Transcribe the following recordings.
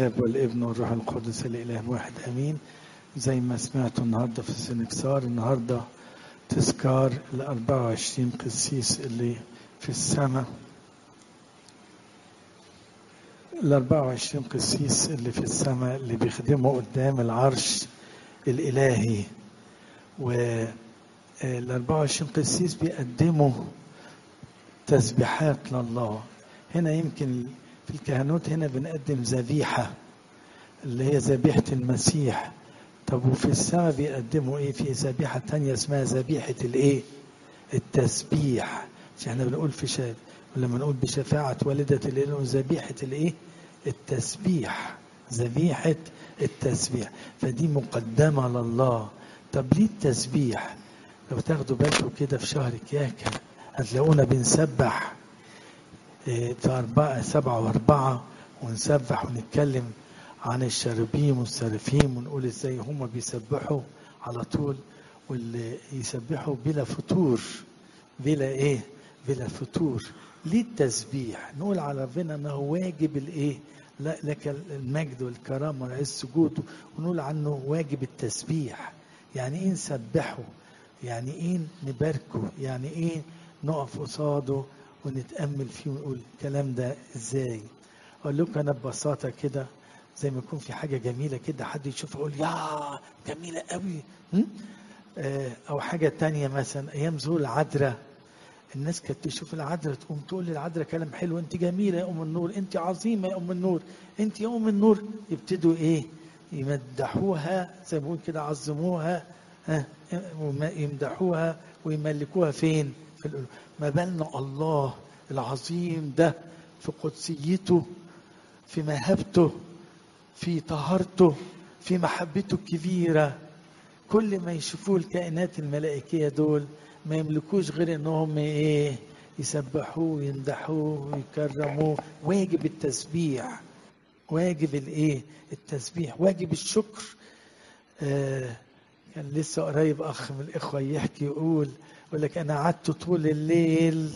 الاب والابن والروح القدس الاله الواحد امين زي ما سمعتوا النهارده في السنكسار النهارده تذكار ال 24 قسيس اللي في السماء ال 24 قسيس اللي في السماء اللي بيخدموا قدام العرش الالهي وال 24 قسيس بيقدموا تسبيحات لله هنا يمكن في الكهنوت هنا بنقدم ذبيحة اللي هي ذبيحة المسيح طب وفي السماء بيقدموا ايه في ذبيحة تانية اسمها ذبيحة الايه التسبيح مش احنا بنقول في شاب لما نقول بشفاعة والدة الإله ذبيحة الايه التسبيح ذبيحة التسبيح فدي مقدمة لله طب ليه التسبيح لو تاخدوا بالكم كده في شهر كياكا هتلاقونا بنسبح في أربعة سبعة وأربعة ونسبح ونتكلم عن الشربيم والسرافيم ونقول ازاي هم بيسبحوا على طول واللي يسبحوا بلا فتور بلا ايه بلا فتور ليه التسبيح نقول على ربنا انه واجب الايه لا لك المجد والكرامة والعز السجود ونقول عنه واجب التسبيح يعني ايه نسبحه يعني ايه نباركه يعني ايه نقف قصاده ونتأمل فيه ونقول الكلام ده ازاي اقول لكم انا ببساطة كده زي ما يكون في حاجة جميلة كده حد يشوفها يقول يا جميلة قوي او حاجة تانية مثلا ايام زور العذراء الناس كانت تشوف العذراء تقوم تقول للعذراء كلام حلو انت جميلة يا ام النور انت عظيمة يا ام النور انت يا ام النور يبتدوا ايه يمدحوها زي ما بقول كده عظموها ها يمدحوها ويملكوها فين في القلوب ما بالنا الله العظيم ده في قدسيته في مهابته في طهارته في محبته الكبيرة كل ما يشوفوه الكائنات الملائكية دول ما يملكوش غير انهم ايه يسبحوه ويمدحوه ويكرموه واجب التسبيح واجب الايه التسبيح واجب الشكر آه كان لسه قريب اخ من الاخوه يحكي يقول يقول لك انا قعدت طول الليل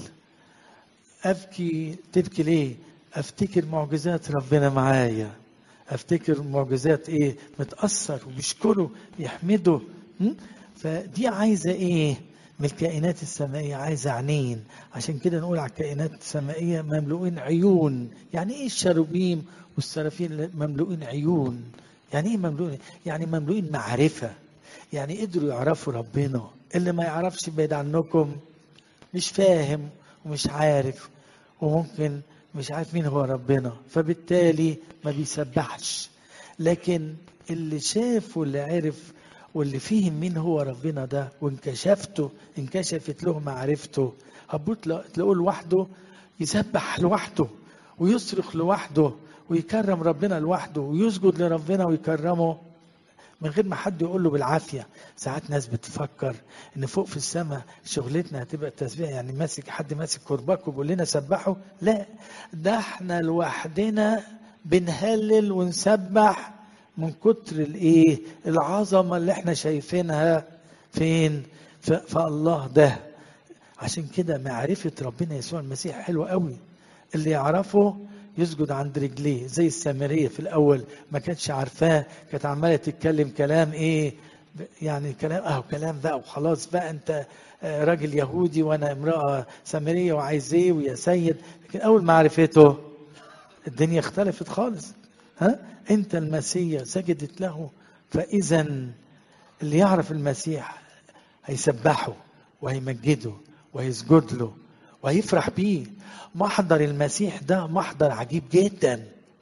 ابكي تبكي ليه افتكر معجزات ربنا معايا افتكر معجزات ايه متاثر وبيشكره يحمده فدي عايزه ايه من الكائنات السمائيه عايزه عينين عشان كده نقول على الكائنات السمائيه مملوئين عيون يعني ايه الشروبيم والسرافين مملوئين عيون يعني ايه مملوئين يعني مملوئين معرفه يعني قدروا يعرفوا ربنا اللي ما يعرفش بعيد عنكم مش فاهم ومش عارف وممكن مش عارف مين هو ربنا فبالتالي ما بيسبحش لكن اللي شاف واللي عرف واللي فهم مين هو ربنا ده وانكشفته انكشفت له معرفته هبوط تلاقوه لوحده يسبح لوحده ويصرخ لوحده ويكرم ربنا لوحده ويسجد لربنا ويكرمه من غير ما حد يقول له بالعافيه ساعات ناس بتفكر ان فوق في السماء شغلتنا هتبقى التسبيح يعني ماسك حد ماسك كرباك وبيقول لنا سبحوا لا ده احنا لوحدنا بنهلل ونسبح من كتر الايه العظمه اللي احنا شايفينها فين فالله ده عشان كده معرفه ربنا يسوع المسيح حلوه قوي اللي يعرفه يسجد عند رجليه زي السامرية في الأول ما كانتش عارفاه كانت عمالة تتكلم كلام إيه يعني كلام أهو كلام بقى وخلاص بقى أنت راجل يهودي وأنا امرأة سامرية وعايز إيه ويا سيد لكن أول ما عرفته الدنيا اختلفت خالص ها أنت المسيح سجدت له فإذا اللي يعرف المسيح هيسبحه وهيمجده وهيسجد له وهيفرح بيه محضر المسيح ده محضر عجيب جدا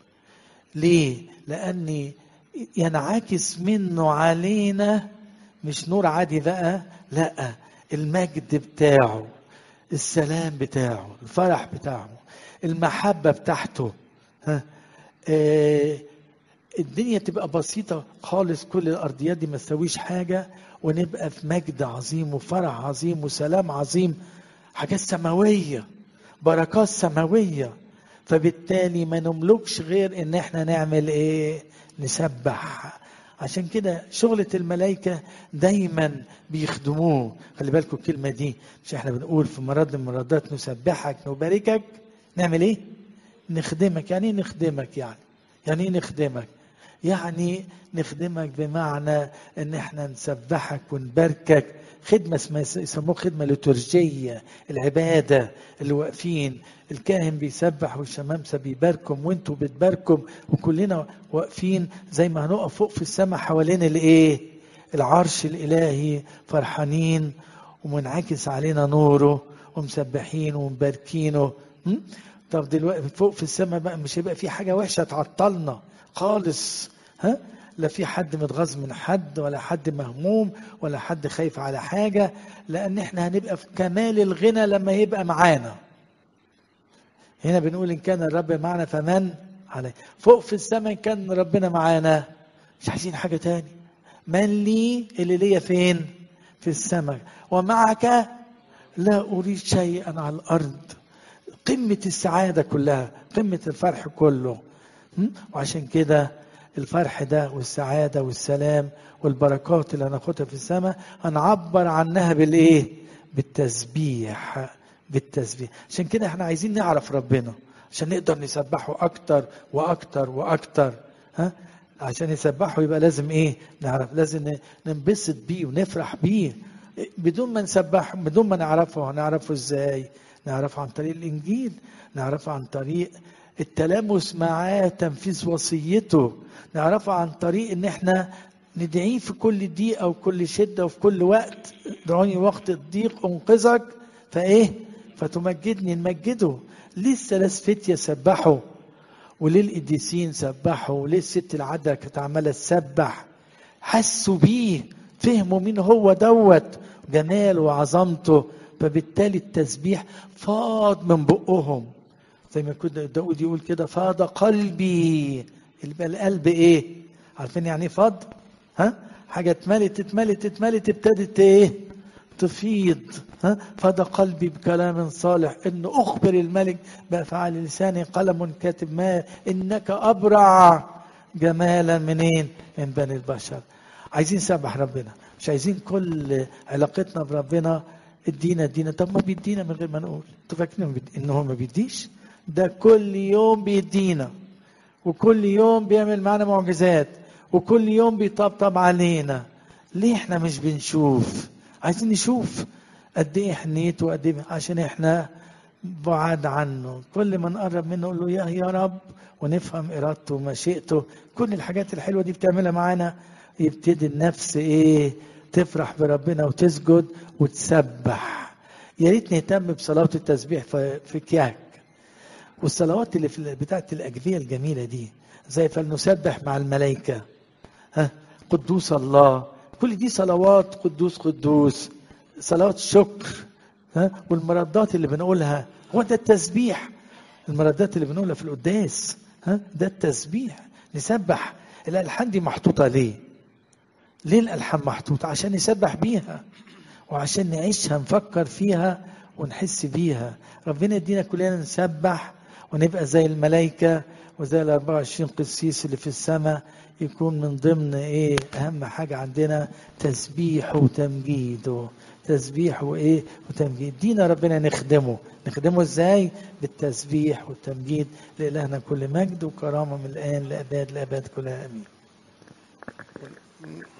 ليه لأن ينعكس منه علينا مش نور عادي بقى لا المجد بتاعه السلام بتاعه الفرح بتاعه المحبة بتاعته ها آه الدنيا تبقى بسيطة خالص كل الأرضيات دي ما تسويش حاجة ونبقى في مجد عظيم وفرح عظيم وسلام عظيم حاجات سماوية بركات سماوية فبالتالي ما نملكش غير ان احنا نعمل ايه نسبح عشان كده شغلة الملائكة دايما بيخدموه خلي بالكم الكلمة دي مش احنا بنقول في مرات من المرات نسبحك نباركك نعمل ايه نخدمك يعني ايه نخدمك يعني يعني ايه نخدمك يعني نخدمك بمعنى ان احنا نسبحك ونباركك خدمة اسمها يسموه خدمة ليتورجية العبادة اللي واقفين الكاهن بيسبح والشمامسة بيباركم وانتوا بتباركم وكلنا واقفين زي ما هنقف فوق في السماء حوالين الايه العرش الالهي فرحانين ومنعكس علينا نوره ومسبحين ومباركينه م? طب دلوقتي فوق في السماء بقى مش هيبقى في حاجة وحشة تعطلنا خالص ها لا في حد متغاظ من حد ولا حد مهموم ولا حد خايف على حاجة لأن احنا هنبقى في كمال الغنى لما يبقى معانا هنا بنقول إن كان الرب معنا فمن عليه فوق في السماء إن كان ربنا معانا مش عايزين حاجة تاني من لي اللي ليا فين في السماء ومعك لا أريد شيئا على الأرض قمة السعادة كلها قمة الفرح كله وعشان كده الفرح ده والسعادة والسلام والبركات اللي هناخدها في السماء هنعبر عنها بالايه بالتسبيح بالتسبيح عشان كده احنا عايزين نعرف ربنا عشان نقدر نسبحه اكتر واكتر واكتر ها عشان يسبحه يبقى لازم ايه نعرف لازم ننبسط بيه ونفرح بيه بدون ما نسبحه بدون ما نعرفه هنعرفه ازاي نعرفه عن طريق الانجيل نعرفه عن طريق التلامس معاه تنفيذ وصيته نعرفه عن طريق ان احنا ندعيه في كل ضيقه وكل شده وفي كل وقت دعوني وقت الضيق انقذك فايه فتمجدني نمجده ليه الثلاث فتيه سبحوا وليه القديسين سبحوا وليه الست العذراء كانت عماله تسبح حسوا بيه فهموا مين هو دوت جماله وعظمته فبالتالي التسبيح فاض من بقهم زي ما كنا داود يقول كده فاض قلبي يبقى القلب ايه عارفين يعني ايه فاض ها حاجه اتملت اتملت اتملت ابتدت ايه تفيض ها فاض قلبي بكلام صالح ان اخبر الملك بافعال لساني قلم كاتب ما انك ابرع جمالا منين من بني البشر عايزين نسبح ربنا مش عايزين كل علاقتنا بربنا ادينا ادينا طب ما بيدينا من غير ما نقول انتوا فاكرين ان هو ما بيديش ده كل يوم بيدينا وكل يوم بيعمل معانا معجزات وكل يوم بيطبطب علينا ليه احنا مش بنشوف عايزين نشوف قد ايه حنيته وقد ايه عشان احنا بعاد عنه كل ما نقرب منه نقول له يا يا رب ونفهم ارادته ومشيئته كل الحاجات الحلوه دي بتعملها معانا يبتدي النفس ايه تفرح بربنا وتسجد وتسبح يا ريت نهتم بصلاه التسبيح في كياك والصلوات اللي في بتاعت الأجبية الجميلة دي زي فلنسبح مع الملائكة ها قدوس الله كل دي صلوات قدوس قدوس صلوات شكر ها والمردات اللي بنقولها هو ده التسبيح المردات اللي بنقولها في القداس ها ده التسبيح نسبح الألحان دي محطوطة ليه؟ ليه الألحان محطوطة؟ عشان نسبح بيها وعشان نعيشها نفكر فيها ونحس بيها ربنا يدينا كلنا نسبح ونبقى زي الملائكة وزي ال 24 قسيس اللي في السماء يكون من ضمن ايه اهم حاجة عندنا تسبيح وتمجيد تسبيح وايه وتمجيد دينا ربنا نخدمه نخدمه ازاي بالتسبيح والتمجيد لإلهنا كل مجد وكرامة من الآن لأباد لأباد كلها أمين